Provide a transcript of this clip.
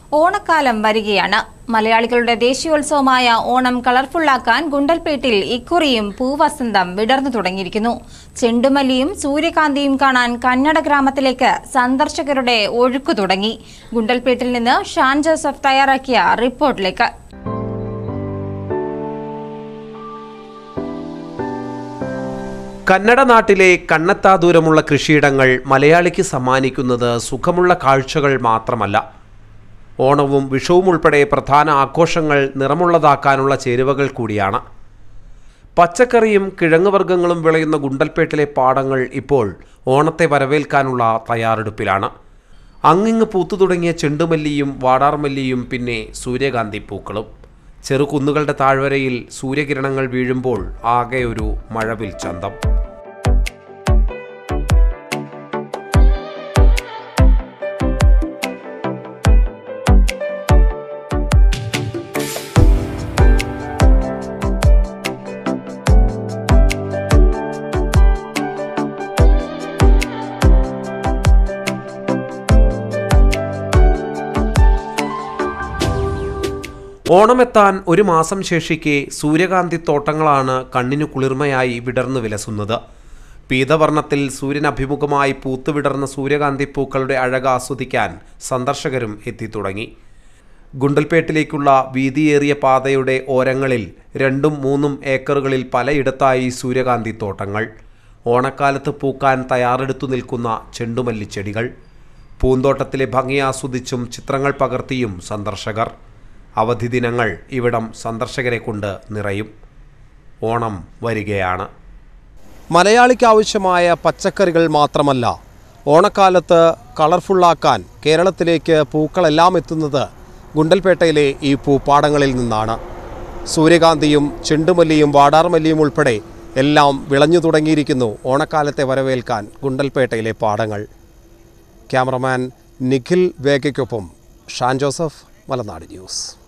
ഓണക്കാലം വരികയാണ് മലയാളികളുടെ ദേശീയോത്സവമായ ഓണം കളർഫുള്ളാക്കാൻ ഗുണ്ടൽപേട്ടിൽ ഇക്കുറിയും പൂവസന്തം വിടർന്നു തുടങ്ങിയിരിക്കുന്നു ചെണ്ടുമല്ലിയും സൂര്യകാന്തിയും കാണാൻ കന്നഡ ഗ്രാമത്തിലേക്ക് സന്ദർശകരുടെ ഒഴുക്കു തുടങ്ങി ഗുണ്ടൽപേട്ടിൽ നിന്ന് ഷാൻ ജോസഫ് തയ്യാറാക്കിയ റിപ്പോർട്ടിലേക്ക് കന്നഡ നാട്ടിലെ കണ്ണെത്താ ദൂരമുള്ള കൃഷിയിടങ്ങൾ മലയാളിക്ക് സമ്മാനിക്കുന്നത് സുഖമുള്ള കാഴ്ചകൾ മാത്രമല്ല ഓണവും വിഷുവും ഉൾപ്പെടെ പ്രധാന ആഘോഷങ്ങൾ നിറമുള്ളതാക്കാനുള്ള ചേരുവകൾ കൂടിയാണ് പച്ചക്കറിയും കിഴങ്ങുവർഗ്ഗങ്ങളും വിളയുന്ന ഗുണ്ടൽപേട്ടിലെ പാടങ്ങൾ ഇപ്പോൾ ഓണത്തെ വരവേൽക്കാനുള്ള തയ്യാറെടുപ്പിലാണ് അങ്ങിങ്ങ് പൂത്തു തുടങ്ങിയ ചെണ്ടുമല്ലിയും വാടാർമല്ലിയും പിന്നെ സൂര്യകാന്തി പൂക്കളും ചെറുകുന്നുകളുടെ താഴ്വരയിൽ സൂര്യകിരണങ്ങൾ വീഴുമ്പോൾ ആകെ ഒരു മഴവിൽ ചന്തം ഓണമെത്താൻ ഒരു മാസം ശേഷിക്കെ സൂര്യകാന്തി തോട്ടങ്ങളാണ് കണ്ണിനു കുളിർമയായി വിടർന്നു വിലസുന്നത് പീതവർണ്ണത്തിൽ സൂര്യൻ അഭിമുഖമായി പൂത്തുവിടർന്ന സൂര്യകാന്തി പൂക്കളുടെ അഴക് ആസ്വദിക്കാൻ സന്ദർശകരും എത്തിത്തുടങ്ങി ഗുണ്ടൽപേട്ടിലേക്കുള്ള വീതിയേറിയ പാതയുടെ ഓരങ്ങളിൽ രണ്ടും മൂന്നും ഏക്കറുകളിൽ പലയിടത്തായി സൂര്യകാന്തി തോട്ടങ്ങൾ ഓണക്കാലത്ത് പൂക്കാൻ തയ്യാറെടുത്തു നിൽക്കുന്ന ചെണ്ടുമല്ലിച്ചെടികൾ പൂന്തോട്ടത്തിലെ ഭംഗി ആസ്വദിച്ചും ചിത്രങ്ങൾ പകർത്തിയും സന്ദർശകർ അവധി ദിനങ്ങൾ ഇവിടം സന്ദർശകരെ കൊണ്ട് നിറയും ഓണം വരികയാണ് മലയാളിക്ക് ആവശ്യമായ പച്ചക്കറികൾ മാത്രമല്ല ഓണക്കാലത്ത് കളർഫുള്ളാക്കാൻ കേരളത്തിലേക്ക് പൂക്കളെല്ലാം എത്തുന്നത് ഗുണ്ടൽപേട്ടയിലെ ഈ പൂപ്പാടങ്ങളിൽ നിന്നാണ് സൂര്യകാന്തിയും ചെണ്ടുമല്ലിയും വാടാർമല്ലിയും ഉൾപ്പെടെ എല്ലാം വിളഞ്ഞു തുടങ്ങിയിരിക്കുന്നു ഓണക്കാലത്തെ വരവേൽക്കാൻ ഗുണ്ടൽപേട്ടയിലെ പാടങ്ങൾ ക്യാമറമാൻ നിഖിൽ വേഗയ്ക്കൊപ്പം ഷാൻ ജോസഫ് മലനാട് ന്യൂസ്